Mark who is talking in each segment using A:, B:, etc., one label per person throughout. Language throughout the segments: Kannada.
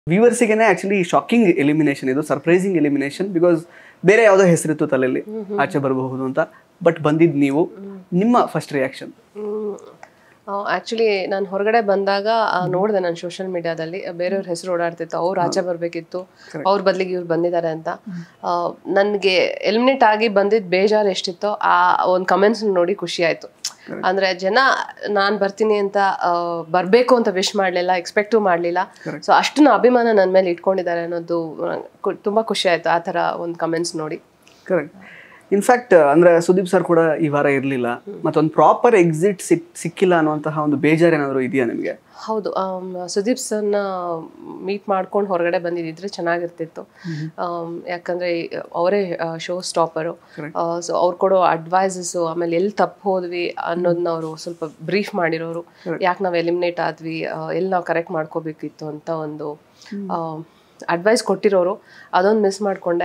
A: ವ್ಯೂವರ್ಸಿಗೆನೆ ಆಕ್ಚುಲಿ ಶಾಕಿಂಗ್ ಎಲಿಮಿನೇಷನ್ ಇದು ಸರ್ಪ್ರೈಸಿಂಗ್ ಎಲಿಮಿನೇಷನ್ ಬಿಕಾಸ್ ಬೇರೆ ಯಾವುದೋ ಹೆಸರಿತ್ತು ತಲೆಯಲ್ಲಿ ಆಚೆ ಬರಬಹುದು ಅಂತ ಬಟ್ ಬಂದಿದ್ ನೀವು ನಿಮ್ಮ ಫಸ್ಟ್ ರಿಯಾಕ್ಷನ್
B: ಆ್ಯಕ್ಚುಲಿ ನಾನು ಹೊರಗಡೆ ಬಂದಾಗ ನೋಡಿದೆ ನಾನು ಸೋಷಿಯಲ್ ಮೀಡಿಯಾದಲ್ಲಿ ಬೇರೆಯವ್ರ ಹೆಸರು ಓಡಾಡ್ತಿತ್ತು ಅವ್ರು ಆಚೆ ಬರಬೇಕಿತ್ತು ಅವ್ರ ಬದಲಿಗೆ ಇವ್ರು ಬಂದಿದ್ದಾರೆ ಅಂತ ನನಗೆ ಎಲಿಮಿನೇಟ್ ಆಗಿ ಬಂದಿದ್ದು ಬೇಜಾರು ಎಷ್ಟಿತ್ತೋ ಆ ಒಂದು ಕಮೆಂಟ್ಸ್ ನೋಡಿ ಖುಷಿ ಆಯಿತು ಅಂದ್ರೆ ಜನ ನಾನು ಬರ್ತೀನಿ ಅಂತ ಆ, ಬರ್ಬೇಕು ಅಂತ ವಿಶ್ ಮಾಡಲಿಲ್ಲ ಎಕ್ಸ್ಪೆಕ್ಟು ಮಾಡಲಿಲ್ಲ ಸೊ ಅಷ್ಟು ಅಭಿಮಾನ ನನ್ನ ಮೇಲೆ ಇಟ್ಕೊಂಡಿದ್ದಾರೆ ಅನ್ನೋದು ನಂಗ್ ಕು- ತುಂಬಾ ಖುಷಿ ಆಯ್ತು ಆ ಥರ ಒಂದು ಕಮೆಂಟ್ಸ್ ನೋಡಿ
A: ಕರೆಕ್ಟ್ ಇನ್ಫ್ಯಾಕ್ಟ್ ಅಂದ್ರೆ ಸುದೀಪ್ ಸರ್ ಕೂಡ ಈ ವಾರ ಇರಲಿಲ್ಲ ಮತ್ತೊಂದು ಪ್ರಾಪರ್ ಎಕ್ಸಿಟ್ ಸಿಕ್ ಸಿಕ್ಕಿಲ್ಲ ಅನ್ನುವಂತಹ ಒಂದು ಬೇಜಾರು ಏನಾದರೂ ಇದೆಯಾ ನಿಮಗೆ
B: ಹೌದು ಆಮ್, ಸುದೀಪ್ ಸರ್ನ ಮೀಟ್ ಮಾಡ್ಕೊಂಡು ಹೊರಗಡೆ ಬಂದಿದ್ದಿದ್ರೆ ಚೆನ್ನಾಗಿರ್ತಿತ್ತು ಆಮ್, ಯಾಕಂದ್ರೆ ಈ- ಅವರೇ ಶೋ ಸ್ಟಾಪರು ಸೊ ಅವ್ರು ಕೊಡೋ ಅಡ್ವೈಸಸ್ಸು ಆಮೇಲೆ ಎಲ್ಲಿ ತಪ್ಪು ಹೋದ್ವಿ ಅನ್ನೋದನ್ನ ಅವರು ಸ್ವಲ್ಪ ಬ್ರೀಫ್ ಮಾಡಿರೋರು ಯಾಕೆ ನಾವು ಎಲಿಮಿನೇಟ್ ಆದ್ವಿ ಎಲ್ಲಿ ನಾವು ಕರೆಕ್ಟ್ ಮಾಡ್ಕೋಬೇಕಿತ್ತು ಅಂತ ಒಂದು ಅಡ್ವೈಸ್ ಕೊಟ್ಟಿರೋರು ಅದೊಂದು ಮಿಸ್ ಮಾಡಿಕೊಂಡೆ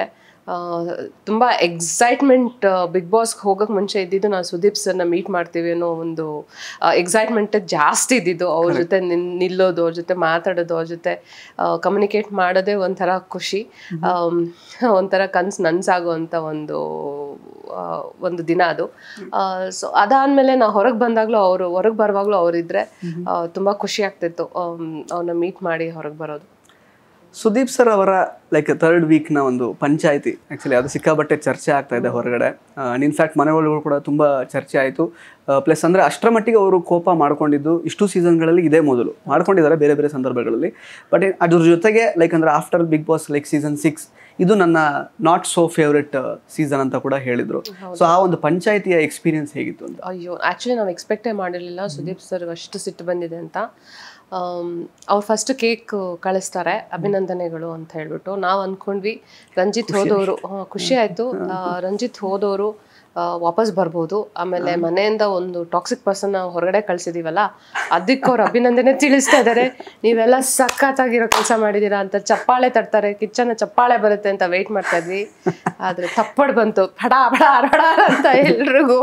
B: ತುಂಬ ಎಕ್ಸೈಟ್ಮೆಂಟ್ ಬಿಗ್ ಬಾಸ್ಗೆ ಹೋಗೋಕೆ ಮುಂಚೆ ಇದ್ದಿದ್ದು ನಾವು ಸುದೀಪ್ ಸರ್ನ ಮೀಟ್ ಮಾಡ್ತೀವಿ ಅನ್ನೋ ಒಂದು ಎಕ್ಸೈಟ್ಮೆಂಟ್ ಜಾಸ್ತಿ ಇದ್ದಿದ್ದು ಅವ್ರ ಜೊತೆ ನಿನ್ ನಿಲ್ಲೋದು ಅವ್ರ ಜೊತೆ ಮಾತಾಡೋದು ಅವ್ರ ಜೊತೆ ಕಮ್ಯುನಿಕೇಟ್ ಮಾಡೋದೇ ಒಂಥರ ಖುಷಿ ಆಮ್, ಒಂಥರ ಕನ್ಸು ನನ್ಸಾಗುವಂಥ ಒಂದು ಆ, ಒಂದು ದಿನ ಅದು ಸೊ ಅದಾದಮೇಲೆ ನಾವು ಹೊರಗೆ ಬಂದಾಗಲೂ ಅವರು ಹೊರಗೆ ಬರುವಾಗಲೂ ಅವರಿದ್ದರೆ ತುಂಬ ಖುಷಿ ಆಗ್ತಿತ್ತು ಅವ್ರನ್ನ ಮೀಟ್ ಮಾಡಿ ಹೊರಗೆ ಬರೋದು
A: ಸುದೀಪ್ ಸರ್ ಅವರ ಲೈಕ್ ಥರ್ಡ್ ವೀಕ್ನ ಒಂದು ಪಂಚಾಯಿತಿ ಆ್ಯಕ್ಚುಲಿ ಅದು ಸಿಕ್ಕಾಬಟ್ಟೆ ಚರ್ಚೆ ಆಗ್ತಾ ಇದೆ ಹೊರಗಡೆ ಇನ್ಫ್ಯಾಕ್ಟ್ ಮನೆ ಒಳಗೂ ಕೂಡ ತುಂಬ ಚರ್ಚೆ ಆಯಿತು ಪ್ಲಸ್ ಅಂದರೆ ಅಷ್ಟರ ಮಟ್ಟಿಗೆ ಅವರು ಕೋಪ ಮಾಡ್ಕೊಂಡಿದ್ದು ಇಷ್ಟು ಸೀಸನ್ಗಳಲ್ಲಿ ಇದೇ ಮೊದಲು ಮಾಡ್ಕೊಂಡಿದ್ದಾರೆ ಬೇರೆ ಬೇರೆ ಸಂದರ್ಭಗಳಲ್ಲಿ ಬಟ್ ಅದ್ರ ಜೊತೆಗೆ ಲೈಕ್ ಅಂದರೆ after Bigg Boss like season six ಇದು ನನ್ನ ನಾಟ್ ಸೋ ಫೇವ್ರೆಟ್ ಸೀಸನ್ ಅಂತ ಕೂಡ ಹೇಳಿದರು ಸೊ ಆ ಒಂದು ಪಂಚಾಯಿತಿಯ ಎಕ್ಸ್ಪೀರಿಯನ್ಸ್ ಹೇಗಿತ್ತು ಅಂತ
B: ಅಯ್ಯೋ ಆ್ಯಕ್ಚುಲಿ ನಾವು ಎಕ್ಸ್ಪೆಕ್ಟೇ ಮಾಡಿರಲಿಲ್ಲ ಸುದೀಪ್ ಸರ್ ಅಷ್ಟು ಸಿಟ್ಟು ಬಂದಿದೆ ಅಂತ ಅವ್ರು ಫಸ್ಟ್ ಕೇಕ್ ಕಳಿಸ್ತಾರೆ ಅಭಿನಂದನೆಗಳು ಅಂತ ಹೇಳ್ಬಿಟ್ಟು ನಾವು ಅಂದ್ಕೊಂಡ್ವಿ ರಂಜಿತ್ ಹೋದವರು ಖುಷಿ ಆಯಿತು ರಂಜಿತ್ ಹೋದವರು ವಾಪಸ್ ಬರ್ಬೋದು ಆಮೇಲೆ ಮನೆಯಿಂದ ಒಂದು ಟಾಕ್ಸಿಕ್ ಪರ್ಸನ್ ಹೊರಗಡೆ ಕಳ್ಸಿದೀವಲ್ಲ ಅದಕ್ಕೆ ಅವ್ರು ಅಭಿನಂದನೆ ತಿಳಿಸ್ತಾ ಇದ್ದಾರೆ ನೀವೆಲ್ಲ ಸಖತ್ತಾಗಿರೋ ಕೆಲಸ ಮಾಡಿದ್ದೀರಾ ಅಂತ ಚಪ್ಪಾಳೆ ತಡ್ತಾರೆ ಕಿಚ್ಚನ ಚಪ್ಪಾಳೆ ಬರುತ್ತೆ ಅಂತ ವೆಯ್ಟ್ ಮಾಡ್ತಾ ಇದ್ವಿ ಆದ್ರೆ ತಪ್ಪಡ್ ಬಂತು ಫಡ ಫಡ ಅರಡ ಅಂತ ಎಲ್ರಿಗೂ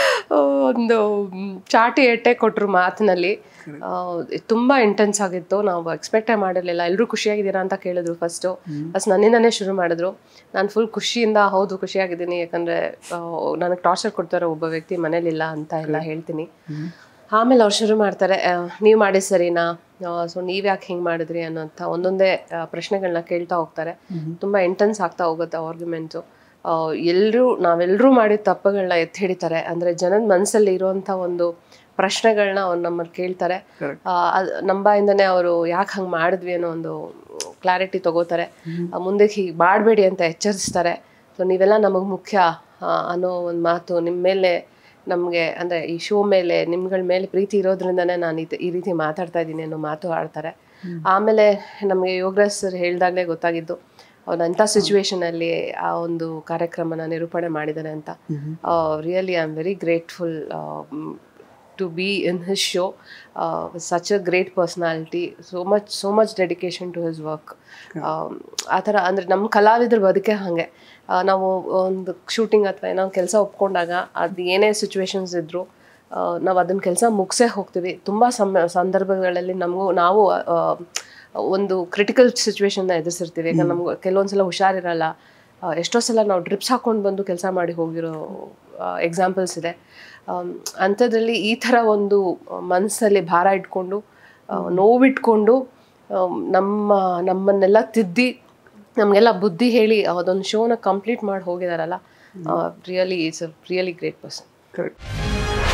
B: ಒಂದು ಮ್, ಚಾಟಿ ಎಟ್ಟೆ ಕೊಟ್ರು ಮಾತಿನಲ್ಲಿ ಆ, ತುಂಬಾ ಇಂಟೆನ್ಸ್ ಆಗಿತ್ತು ನಾವು ಎಕ್ಸ್ಪೆಕ್ಟೇ ಮಾಡಿರ್ಲಿಲ್ಲ ಎಲ್ಲರೂ ಖುಷಿಯಾಗಿದ್ದೀರಾ ಅಂತ ಕೇಳಿದ್ರು ಫಸ್ಟು ಫಸ್ಟ್ ನನ್ನಿಂದನೇ ಶುರು ಮಾಡಿದ್ರು ನಾನು ಫುಲ್ ಖುಷಿಯಿಂದ ಹೌದು ಖುಷಿಯಾಗಿದ್ದೀನಿ ಯಾಕಂದ್ರೆ ನನಗೆ ಟಾರ್ಚರ್ ಕೊಡ್ತಾರೆ ಒಬ್ಬ ವ್ಯಕ್ತಿ ಮನೇಲಿಲ್ಲ ಅಂತ ಎಲ್ಲ ಹೇಳ್ತೀನಿ ಆಮೇಲೆ ಅವ್ರು ಶುರು ಮಾಡ್ತಾರೆ ನೀವು ಮಾಡಿ ಸರಿನಾ ಸೊ ನೀವು ಯಾಕೆ ಹಿಂಗೆ ಮಾಡಿದ್ರಿ ಅನ್ನೋಂಥ ಒಂದೊಂದೇ ಪ್ರಶ್ನೆಗಳನ್ನ ಕೇಳ್ತಾ ಹೋಗ್ತಾರೆ ತುಂಬ ಇಂಟೆನ್ಸ್ ಆಗ್ತಾ ಹೋಗುತ್ತೆ ಆರ್ಗ್ಯುಮೆಂಟ್ಸು ಎಲ್ಲರೂ ನಾವೆಲ್ಲರೂ ಮಾಡಿದ ತಪ್ಪುಗಳನ್ನ ಎತ್ತಿ ಹಿಡಿತಾರೆ ಅಂದರೆ ಜನದ ಮನಸ್ಸಲ್ಲಿ ಇರುವಂಥ ಒಂದು ಪ್ರಶ್ನೆಗಳನ್ನ ಅವ್ರು ನಮ್ಮನ್ನು ಕೇಳ್ತಾರೆ ಆ, ಅದ್- ನಮ್ಮ ಬಾಯಿಂದನೇ ಅವರು ಯಾಕೆ ಹಂಗೆ ಮಾಡಿದ್ವಿ ಅನ್ನೋ ಒಂದು ಕ್ಲಾರಿಟಿ ತಗೋತಾರೆ ಆ, ಮುಂದೆ ಹೀಗೆ ಮಾಡಬೇಡಿ ಅಂತ ಎಚ್ಚರಿಸ್ತಾರೆ ಸೊ ನೀವೆಲ್ಲ ನಮಗೆ ಮುಖ್ಯ ಆ, ಅನ್ನೋ ಒಂದು ಮಾತು ನಿಮ್ಮ ಮೇಲೆ ನಮಗೆ ಅಂದರೆ ಈ ಶೋ ಮೇಲೆ ನಿಮ್ಗಳ ಮೇಲೆ ಪ್ರೀತಿ ಇರೋದ್ರಿಂದನೇ ನಾನು ಇದು ಈ ರೀತಿ ಮಾತಾಡ್ತಾ ಇದ್ದೀನಿ ಅನ್ನೋ ಮಾತು ಆಡ್ತಾರೆ ಆಮೇಲೆ ನಮಗೆ ಯೋಗರಾಜ್ ಸರ್ ಹೇಳ್ದಾಗಲೇ ಗೊತ್ತಾಗಿದ್ದು ಅವ್ರು ಅಂಥ ಸಿಚುವೇಶನಲ್ಲಿ ಆ ಒಂದು ಕಾರ್ಯಕ್ರಮನ ನಿರೂಪಣೆ ಮಾಡಿದ್ದಾರೆ ಅಂತ really I am very grateful to be in his show such a great personality so much so much dedication to his work ಆ ಥರ ಅಂದರೆ ನಮ್ಮ ಕಲಾವಿದ್ರ ಬದುಕೆ ಹಾಗೆ ಆ, ನಾವು ಒಂದು ಶೂಟಿಂಗ್ ಅಥವಾ ಏನೋ ಕೆಲಸ ಒಪ್ಕೊಂಡಾಗ ಅದು ಏನೇ ಸಿಚುವೇಶನ್ಸ್ ಇದ್ದರೂ ನಾವು ಅದನ್ನ ಕೆಲಸ ಮುಗಿಸೇ ಹೋಗ್ತೀವಿ ತುಂಬ ಸಮ ಸಂದರ್ಭಗಳಲ್ಲಿ ನಮಗೂ ನಾವು ಆ, ಒಂದು ಕ್ರಿಟಿಕಲ್ ಸಿಚುವೇಶನ್ನ ಎದುರಿಸಿರ್ತೀವಿ ಯಾಕಂದ್ರೆ ನಮ್ಗೆ ಕೆಲವೊಂದ್ಸಲ ಹುಷಾರಿರಲ್ಲ ಆ, ಎಷ್ಟೋ ಸಲ ನಾವು ಡ್ರಿಪ್ಸ್ ಹಾಕೊಂಡು ಬಂದು ಕೆಲಸ ಮಾಡಿ ಹೋಗಿರೋ ಎಕ್ಸಾಂಪಲ್ಸ್ ಇದೆ ಆಮ್, ಅಂಥದ್ರಲ್ಲಿ ಈ ಥರ ಒಂದು ಮನಸ್ಸಲ್ಲಿ ಭಾರ ಇಟ್ಕೊಂಡು ಆ, ನೋವಿಟ್ಕೊಂಡು ಆಮ್, ನಮ್ಮ ನಮ್ಮನ್ನೆಲ್ಲ ತಿದ್ದಿ ನಮಗೆಲ್ಲ ಬುದ್ಧಿ ಹೇಳಿ ಅದೊಂದು ಶೋನ ಕಂಪ್ಲೀಟ್ ಮಾಡಿ ಹೋಗಿದಾರಲ್ಲ really it's a really great person
A: correct